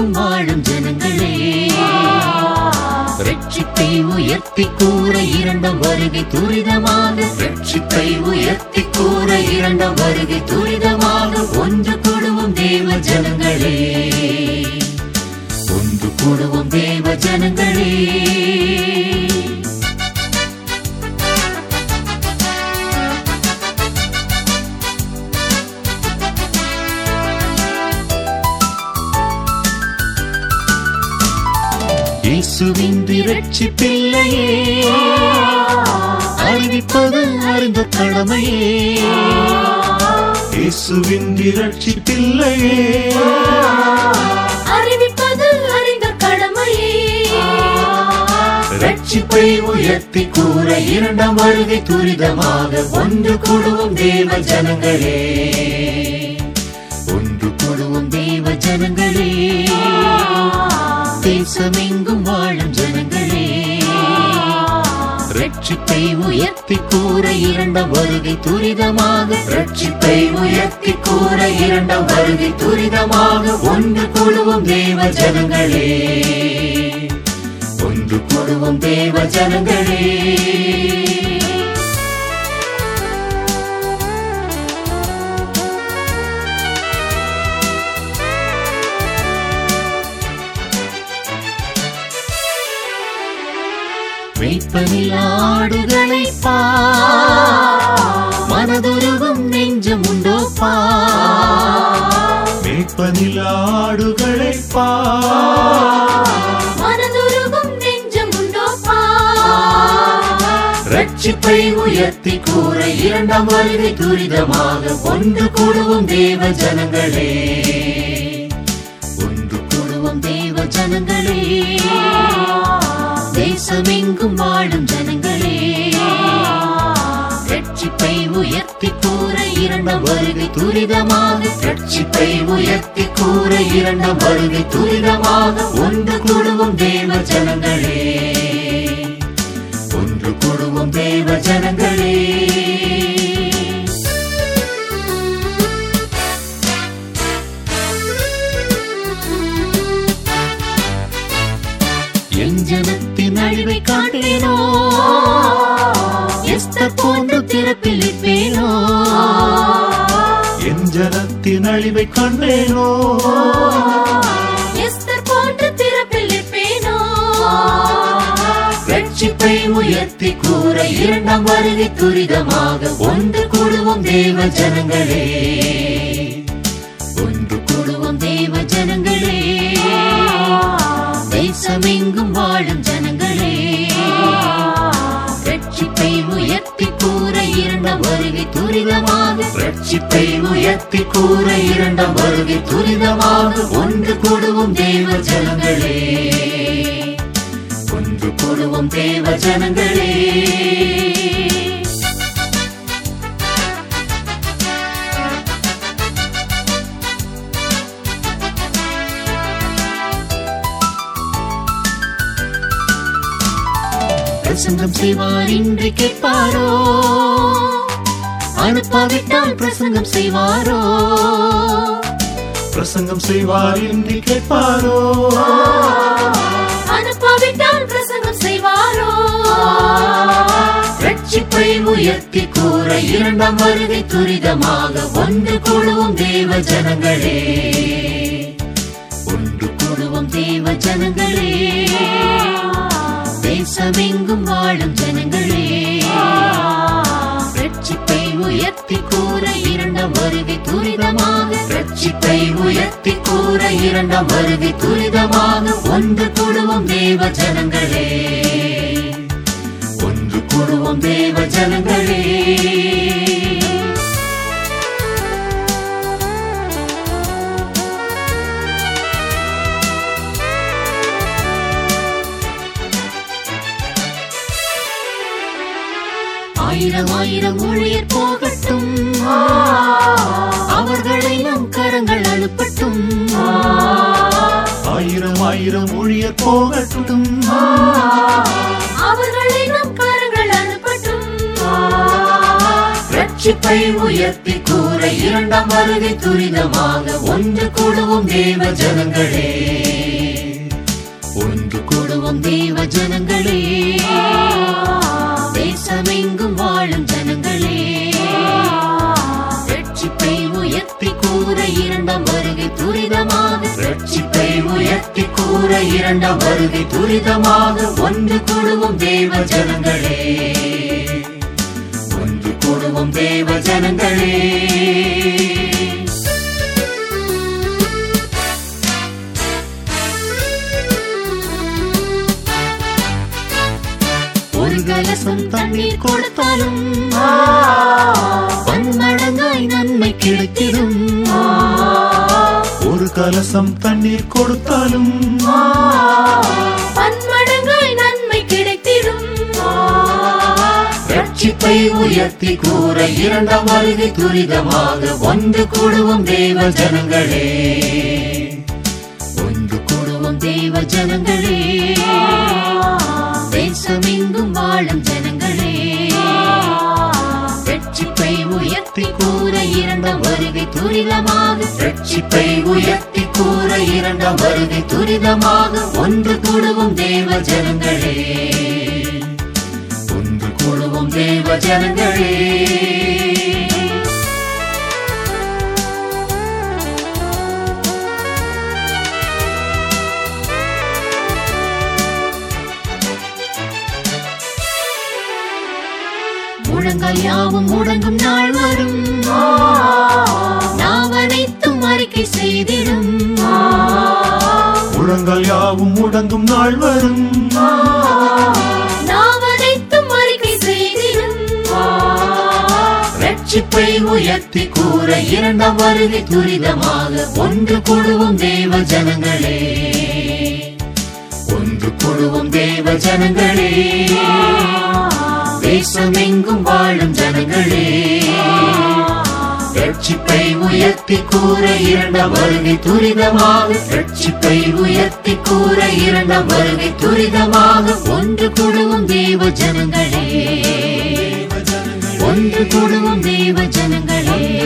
தேசமெங்கும் வாழும் ஜனங்களே ரட்சிப்பை உயர்த்தி கூற இரண்டாம் வருகை துரிதமாக ரட்சிப்பை உயர்த்தி கூற இரண்டாம் வருகை துரிதமாக ஒன்று கூடுவோம் தேவ ஜனங்களே ஒன்று கூடுவோம் தேவ ஜனங்களே இயேசுவின் ரட்சிப்பில்லையே அறிவிப்பது அறிந்த கடமையே இயேசுவின் ரட்சிப்பில்லையே அறிவிப்பது அறிந்த கடமையே ரட்சிப்பை உயர்த்தி கூற இரண்டாம் வருகை துரிதமாக ஒன்று கூடுவோம் தேவ ஜனங்களே ஒன்று கூடுவோம் தேவ ஜனங்களே தேசமெங்கும் வாழும் ஜனங்களே ரட்சிப்பை உயர்த்தி கூற இரண்டாம் வருகை துரிதமாக ரட்சிப்பை உயர்த்தி கூற இரண்டாம் வருகை துரிதமாக ஒன்று கூடுவோம் தேவ ஜனங்களே ஒன்று கூடுவோம் தேவ ஜனங்களே மெய்ப்பனில் ஆடுகளை பா மனதுருகும் நெஞ்சம் உண்டோ பா மேய்ப்பனில் ஆடுகளை பா மனதுருகும் நெஞ்சம் உண்டோ பா ரட்சிப்பை உயர்த்தி கூற இரண்டாம் வருகை துரிதமாக ஒன்று கூடுவோம் தேவ ஜனங்களே ஒன்று கூடுவோம் தேவ ஜனங்களே தேசமெங்கும் வாழும் ஜனங்களே ரட்சிப்பை உயர்த்தி கூற இரண்டாம் வருகை துரிதமாக ரட்சிப்பை உயர்த்தி கூற இரண்டாம் வருகை துரிதமாக ஒன்று கூடுவோம் தேவ ஜனங்களே ஒன்று கூடுவோம் தேவ ஜனங்களே என் ஜனத்தின் அழிவை காட்டேனோ எஸ்தர் போன்று திறப்பில் இருப்பேனோ என் ஜனத்தின் அழிவை கண்டேனோ எஸ்தர் போன்று திறப்பில் இருப்பேனோ ரட்சிப்பை உயர்த்தி கூற இரண்டாம் வருகை துரிதமாக ஒன்று கூடுவோம் தேவ ஜனங்களே ஒன்று கூடுவோம் தேவ ஜனங்களே தேசமெங்கும் வாழும் ஜனங்களே ரட்சிப்பை உயர்த்தி கூற இரண்டாம் வருகை துரிதமாக ரட்சிப்பை உயர்த்தி கூற இரண்டாம் வருகை துரிதமாக ஒன்று கூடுவோம் தேவ ஜனங்களே ஒன்று கூடுவோம் தேவ ஜனங்களே பிரசங்கம் செய்வார் இன்று கேட்பாரோ அனுப்பாவிட்டால் பிரசங்கம் செய்வாரோ பிரசங்கம் செய்வார் என்று கேட்பாரோ அனுப்பாவிட்டால் பிரசங்கம் செய்வாரோ ரட்சிப்பை உயர்த்தி கூற இரண்டாம் வருகை துரிதமாக ஒன்று கூடுவோம் தேவ ஜனங்களே ஒன்று கூடுவோம் தேவ ஜனங்களே தேசமெங்கும் வாழும் ஜனங்களே ரட்சிப்பை உயர்த்தி கூற இரண்டாம் வருகை துரிதமாக ரட்சிப்பை உயர்த்தி கூற இரண்டாம் வருகை துரிதமாக ஒன்று கூடுவோம் தேவ ஜனங்களே ஒன்று கூடுவோம் தேவ ஜனங்களே ஆயிரம் ஆயிரம் ஊழியர் போகட்டும் அவர்களை நம் கரங்கள் அனுப்பட்டும் ஆயிரம் ஆயிரம் ஊழியர் போகட்டும் அவர்களை நம் கரங்கள் அனுப்பட்டும் ரட்சிப்பை உயர்த்தி கூற இரண்டாம் வருகை துரிதமாக ஒன்று கூடுவோம் தேவ ஜனங்களே உயர்த்தி கூற இரண்டாம் வருகை துரிதமாக ஒன்று கூடுவோம் தேவ ஜனங்களே ஒன்று கூடுவோம் தேவ ஜனங்களே ஒரு கலசம் தண்ணீர் கொடுத்தாலும் பன்மடங்காய் நன்மை கிடைத்திடும் ஒரு கலசம் தண்ணீர் கொடுத்தாலும் பன்மடங்காய் நன்மை கிடைத்திடும் ரட்சிப்பை உயர்த்தி கூற இரண்டாம் வருகை துரிதமாக ஒன்று கூடுவோம் தேவ ஜனங்களே ஒன்று கூடுவோம் தேவ ஜனங்களே தேசமெங்கும் வாழும் ஜனங்களே ரட்சிப்பை உயர்த்தி கூற இரண்டாம் வருகை துரிதமாக ரட்சிப்பை உயர்த்தி கூற இரண்டாம் வருகை துரிதமாக ஒன்று கூடுவோம் தேவ ஜனங்களே ஒன்று கூடுவோம் தேவ ஜனங்களே முழங்கால் யாவும் முடங்கும் நாள் வரும் நாவனைத்தும் அறிக்கை செய்திடும் முழங்கால் யாவும் முடங்கும் நாள் வரும் நாவனைத்தும் அறிக்கை செய்திடும் ரட்சிப்பை உயர்த்தி கூற இரண்டாம் வருகை துரிதமாக ஒன்று கூடுவோம் தேவ ஜனங்களே ஒன்று கூடுவோம் தேவ ஜனங்களே தேசமெங்கும் வாழும் ஜனங்களே ரட்சிப்பை உயர்த்தி கூற இரண்டாம் வருகை துரிதமாக ரட்சிப்பை உயர்த்தி கூற இரண்டாம் வருகை துரிதமாக ஒன்று கூடுவோம் தேவ ஜனங்களே ஒன்று கூடுவோம் தேவ ஜனங்களே